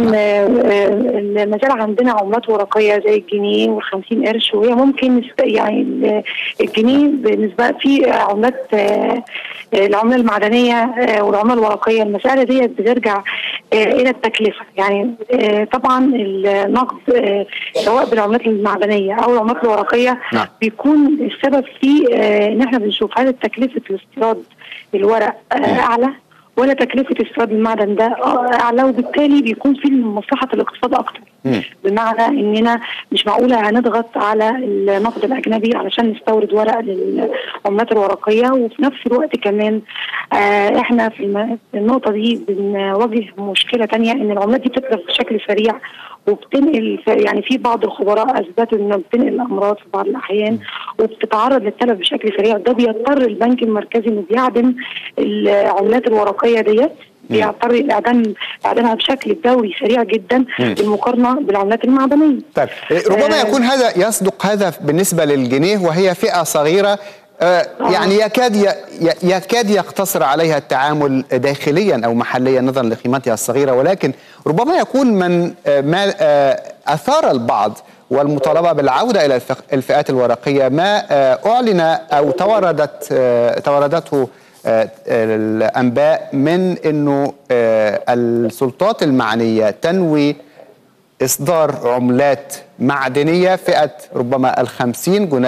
ما زال عندنا عملات ورقيه زي الجنيه وال50 قرش وهي ممكن يعني الجنيه بالنسبه في عملات العمله المعدنيه والعمله الورقيه المساله ديت بترجع الى التكلفه يعني طبعا النقد سواء بالعملات المعدنيه او العملات الورقيه نعم. بيكون السبب في ان احنا بنشوف هل تكلفه الاستيراد الورق اعلى ولا تكلفه استيراد المعدن ده اعلى وبالتالي بيكون في مصلحه الاقتصاد اكتر بمعنى اننا مش معقوله هنضغط على النقد الاجنبي علشان نستورد ورق للعملات الورقيه وفي نفس الوقت كمان آه احنا في النقطه دي بنواجه مشكله تانية ان العملات دي بتتلف بشكل سريع وبتنقل يعني في بعض الخبراء اثبتوا انها بتنقل الامراض في بعض الاحيان وبتتعرض للتلف بشكل سريع ده بيضطر البنك المركزي انه بيعدم العملات الورقيه ديت بيضطر اعدام اعدامها بشكل دوري سريع جدا بالمقارنه بالعملات المعدنيه. طيب ربما يكون هذا يصدق هذا بالنسبه للجنيه وهي فئه صغيره آه يعني يكاد يكاد يقتصر عليها التعامل داخليا او محليا نظرا لقيمتها الصغيره ولكن ربما يكون من آه ما آه اثار البعض والمطالبه بالعوده الى الفئات الورقيه ما اعلن او توردت توردته الانباء من انه السلطات المعنيه تنوي اصدار عملات معدنيه فئه ربما الخمسين جنيه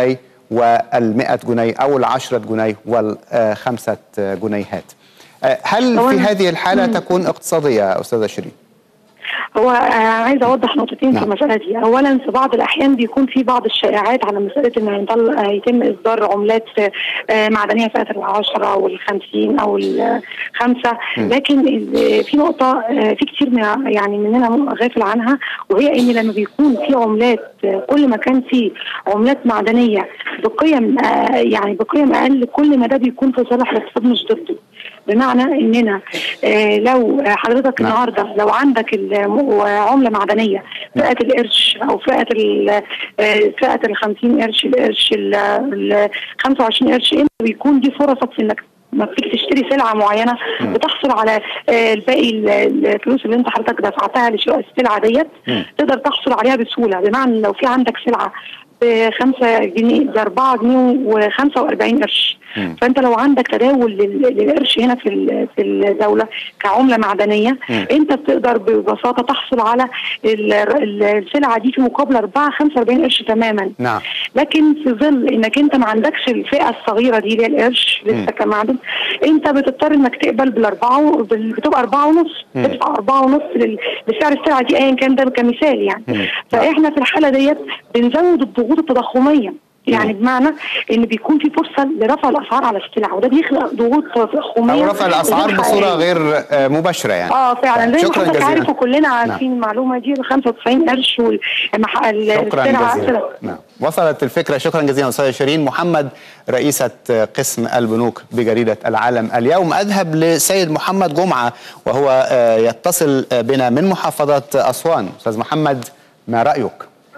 والمئة جنيه أو العشرة جنيه والخمسة جنيهات آه، هل هو في أنا- هذه الحالة مم. تكون اقتصادية أستاذة شيرين؟ هو آه، عايزه اوضح نقطتين في نعم. المساله دي اولا في بعض الاحيان بيكون في بعض الشائعات على مساله ان هيضل هيتم اصدار عملات آه، معدنيه فئه العشرة والخمسين او الخمسه لكن ال- في نقطه آه، في كتير من يعني مننا غافل عنها وهي ان لما بيكون في عملات آه، كل ما كان في عملات معدنيه بقيم آه، يعني بقيم اقل كل ما ده بيكون في صالح الاقتصاد مش ضده بمعنى اننا آه، لو حضرتك نعم. النهارده لو عندك الم- عمله معدنيه فئه القرش او فئه ال آه، فئه ال 50 قرش القرش ال ال 25 قرش امتى بيكون دي فرصك في انك لما بتيجي تشتري سلعه معينه بتحصل على آه، الباقي ال- الفلوس اللي انت حضرتك دفعتها لشراء السلعه ديت تقدر تحصل عليها بسهوله بمعنى لو في عندك سلعه ب 5 جنيه ب 4 جنيه و45 قرش فانت لو عندك تداول لل- للقرش هنا في ال- في الدوله كعمله معدنيه انت بتقدر ببساطه تحصل على ال- ال- السلعه دي في مقابل 4 45 قرش تماما نعم لكن في ظل انك انت ما عندكش الفئه الصغيره دي اللي هي القرش لسه كمعدن انت بتضطر انك تقبل بالاربعه و- بال- بتبقى اربعه ونص تدفع اربعه ونص لل- لسعر السلعه دي ايا كان ده كمثال يعني فاحنا في الحاله ديت بنزود الضغوط التضخميه يعني بمعنى ان بيكون في فرصه لرفع الاسعار على السلع وده بيخلق ضغوط تضخميه أو رفع الأسعار غير بصورة حقيقية. غير آه، مباشرة يعني اه فعلا زي ما شكرا حضرتك عارف جزيلا وكلنا عارفين المعلومه دي ال 95 قرش والمح... شكرا السلعه جزيلا نعم. وصلت الفكرة شكرا جزيلا أستاذة شيرين محمد رئيسة قسم البنوك بجريدة العالم اليوم أذهب لسيد محمد جمعة وهو آه، يتصل آه، بنا من محافظة أسوان أستاذ محمد ما رأيك؟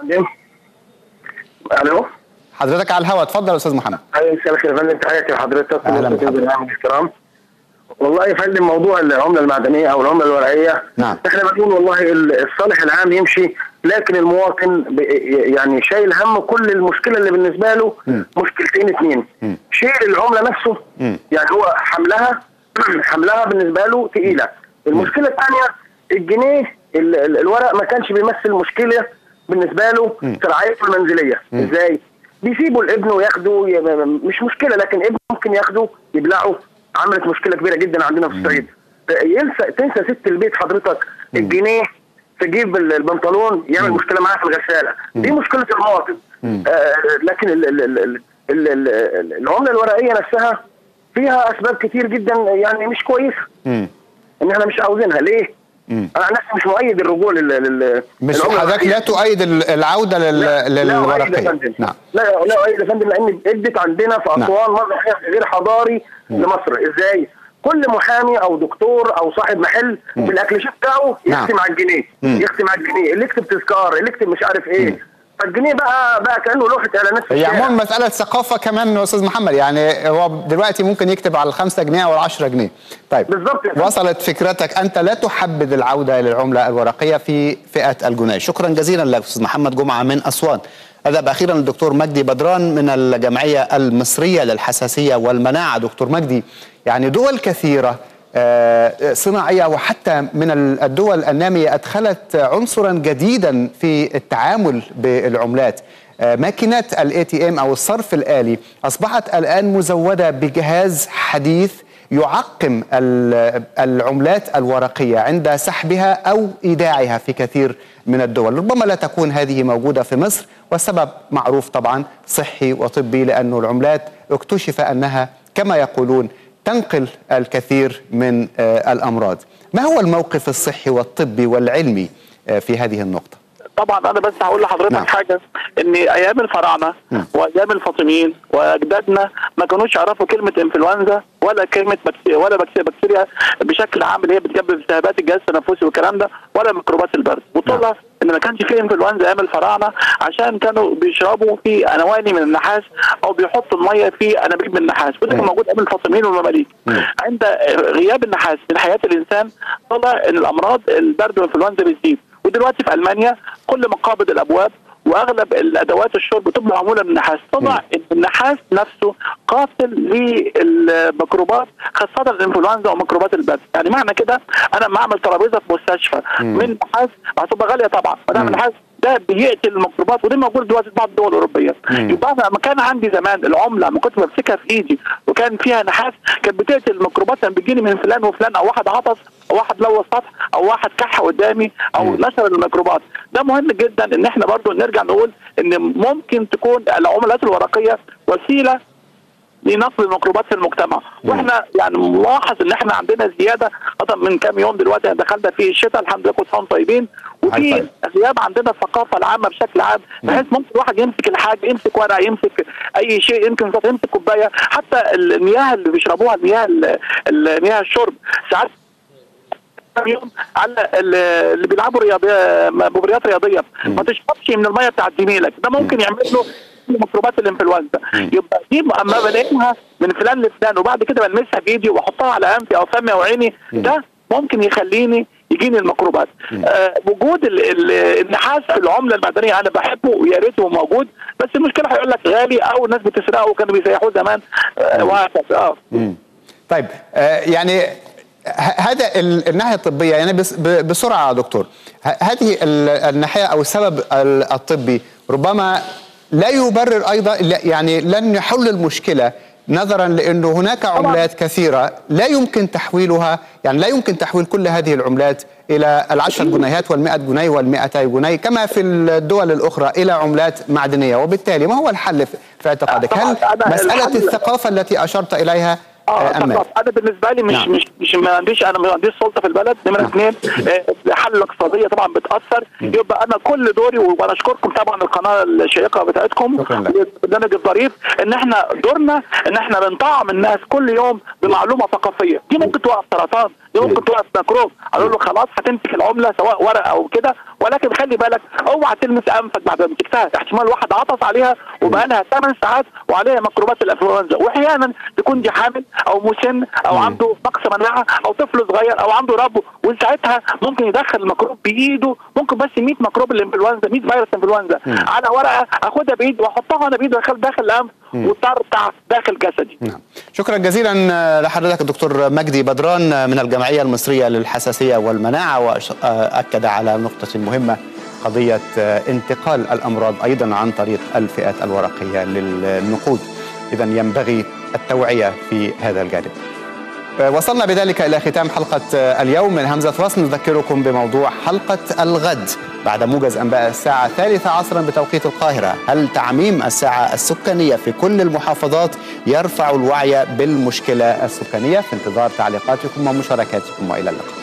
الو حضرتك على الهواء اتفضل أستاذ محمد اهلا مساء الخير يا فندم تحياتي لحضرتك أهلا والمستمعين بحضرتك. بالنعم والاحترام والله يا فندم موضوع العمله المعدنيه او العمله الورقيه نعم. احنا بنقول والله ال- الصالح العام يمشي لكن المواطن ب- يعني شايل هم كل المشكله اللي بالنسبه له مشكلتين اثنين شيل العمله نفسه يعني هو حملها حملها بالنسبه له تقيله المشكله الثانيه الجنيه ال- ال- الورق ما كانش بيمثل مشكله بالنسبه له في رعايته المنزليه ازاي بيسيبوا الابن وياخده ي- مش مشكله لكن ابنه ممكن ياخده يبلعه عملت مشكله كبيره جدا عندنا في الصعيد ينسى تنسى ست البيت حضرتك الجنيه تجيب ال- البنطلون يعمل مشكله معاه في الغساله دي مشكله المواطن آه لكن ال ال ال ال ال ال العمله الورقيه نفسها فيها اسباب كتير جدا يعني مش كويسه مم. ان احنا مش عاوزينها ليه؟ مم. انا نفسي مش مؤيد الرجوع لل لل- مش للعملة حضرتك الورقية. لا تؤيد ال- العودة لل- لا لا أؤيد يا للورقية فندم. نعم لا لا أؤيد يا فندم لان ادت عندنا في نعم. اسوان مظهر غير حضاري لمصر ازاي؟ كل محامي او دكتور او صاحب محل بالاكليشيه بتاعه نعم. يختم على الجنيه مم. يختم على الجنيه اللي يكتب تذكار اللي يكتب مش عارف ايه فالجنيه بقى بقى كانه لوحه اعلانات في هي الشارع. عموما مسألة ثقافة كمان يا أستاذ محمد يعني هو دلوقتي ممكن يكتب على الخمسة جنيه أو العشرة جنيه طيب بالظبط يا فندم. وصلت فكرتك أنت لا تحبذ العودة للعملة الورقية في فئة الجنيه شكرا جزيلا لك أستاذ محمد جمعة من أسوان أذهب أخيرا للدكتور مجدي بدران من الجمعية المصرية للحساسية والمناعة دكتور مجدي يعني دول كثيرة آه، صناعية وحتى من الدول النامية أدخلت عنصرا جديدا في التعامل بالعملات آه، ماكينات الاي تي ام او الصرف الالي اصبحت الان مزوده بجهاز حديث يعقم ال- العملات الورقيه عند سحبها او ايداعها في كثير من الدول، ربما لا تكون هذه موجوده في مصر والسبب معروف طبعا صحي وطبي لانه العملات اكتشف انها كما يقولون تنقل الكثير من آه، الامراض. ما هو الموقف الصحي والطبي والعلمي آه، في هذه النقطه؟ طبعا انا بس هقول لحضرتك نعم. حاجه ان ايام الفراعنه نعم. وايام الفاطميين واجدادنا ما كانوش يعرفوا كلمه انفلونزا ولا كلمه بكتيريا ولا بكتيريا, بكتيريا بشكل عام اللي هي بتسبب التهابات الجهاز التنفسي والكلام ده ولا ميكروبات البرد وطلع ان ما كانش فيه انفلونزا ايام الفراعنه عشان كانوا بيشربوا في انواني من النحاس او بيحطوا الميه في انابيب من النحاس وده كان موجود ايام الفاطميين والمماليك عند غياب النحاس من حياه الانسان طلع ان الامراض البرد والانفلونزا بتزيد ودلوقتي في المانيا كل مقابض الابواب واغلب الادوات الشرب بتبقى معموله من النحاس طبعا ان النحاس نفسه قاتل للميكروبات خاصه الانفلونزا وميكروبات البرد يعني معنى كده انا لما اعمل ترابيزه في مستشفى من نحاس هتبقى غاليه طبعا ما دام النحاس ده بيقتل الميكروبات ودي موجوده دلوقتي في بعض الدول الاوروبيه مم. يبقى انا لما كان عندي زمان العمله لما كنت بمسكها في ايدي وكان فيها نحاس كانت بتقتل الميكروبات كان بيجيني من فلان وفلان او واحد عطس او واحد لوث سطح او واحد كح قدامي او نشر الميكروبات ده مهم جدا ان احنا برضو نرجع نقول ان ممكن تكون العملات الورقيه وسيله لنقل الميكروبات في المجتمع واحنا يعني ملاحظ ان احنا عندنا زياده خاصه من كام يوم دلوقتي دخلنا في الشتاء الحمد لله كل سنه وانتم طيبين وفي غياب عندنا الثقافه العامه بشكل عام بحيث ممكن الواحد يمسك الحاجه يمسك ورقه يمسك اي شيء يمكن يمسك كوبايه حتى المياه اللي بيشربوها المياه ال- ال- مياه الشرب ساعات كام يوم على ال- اللي بيلعبوا رياضيه مباريات رياضيه ما تشربش من الميه بتاعت زميلك ده ممكن يعمل له ميكروبات الانفلونزا يبقى دي اما بلاقيها من فلان لفلان وبعد كده بلمسها بايدي واحطها على انفي او فمي او عيني ده ممكن يخليني يجيني الميكروبات آه وجود ال ال النحاس في العمله المعدنيه انا بحبه ويا ريته موجود بس المشكله هيقول لك غالي او الناس بتسرقه وكانوا بيسيحوه زمان آه وهكذا اه مم. طيب آه، يعني ه- هذا ال- الناحيه الطبيه يعني بس- ب- بسرعه يا دكتور ه- هذه ال- الناحيه او السبب ال- الطبي ربما لا يبرر ايضا لا- يعني لن يحل المشكله نظرا لانه هناك عملات كثيره لا يمكن تحويلها يعني لا يمكن تحويل كل هذه العملات الى العشر جنيهات والمئة جنيه والمئتي جنيه كما في الدول الاخرى الى عملات معدنيه وبالتالي ما هو الحل في في اعتقادك هل طبعاً أنا مساله الحل- الثقافه التي اشرت اليها اه آه، أما طبعا انا بالنسبه لي مش نعم. مش مش ما عنديش انا ما عنديش سلطه في البلد نمره اثنين آه، الحل الاقتصاديه طبعا بتاثر يبقى انا كل دوري وانا اشكركم طبعا القناه الشيقه بتاعتكم البرنامج الظريف ان احنا دورنا ان احنا بنطعم الناس كل يوم بمعلومه ثقافيه دي ممكن توقف سرطان دي ممكن توقف ميكروب اقول له خلاص هتمسك العمله سواء ورقه او كده ولكن خلي بالك اوعى تلمس انفك بعد ما مسكتها احتمال واحد عطس عليها وبقى لها 8 ساعات وعليها ميكروبات الانفلونزا واحيانا تكون دي حامل او مسن او عنده نقص مناعه او طفل صغير او عنده رب وساعتها ممكن يدخل الميكروب بايده ممكن بس 100 ميكروب الانفلونزا 100 فيروس انفلونزا على ورقه اخدها بايدي واحطها انا بايدي داخل داخل الانف والطار بتاع داخل جسدي شكرا جزيلا لحضرتك الدكتور مجدي بدران من الجمعية المصرية للحساسية والمناعة وأكد على نقطة مهمة قضية انتقال الأمراض أيضا عن طريق الفئات الورقية للنقود إذا ينبغي التوعية في هذا الجانب وصلنا بذلك إلى ختام حلقة اليوم من همزة وصل نذكركم بموضوع حلقة الغد بعد موجز أنباء الساعة الثالثة عصرا بتوقيت القاهرة هل تعميم الساعة السكانية في كل المحافظات يرفع الوعي بالمشكلة السكانية في انتظار تعليقاتكم ومشاركاتكم وإلى اللقاء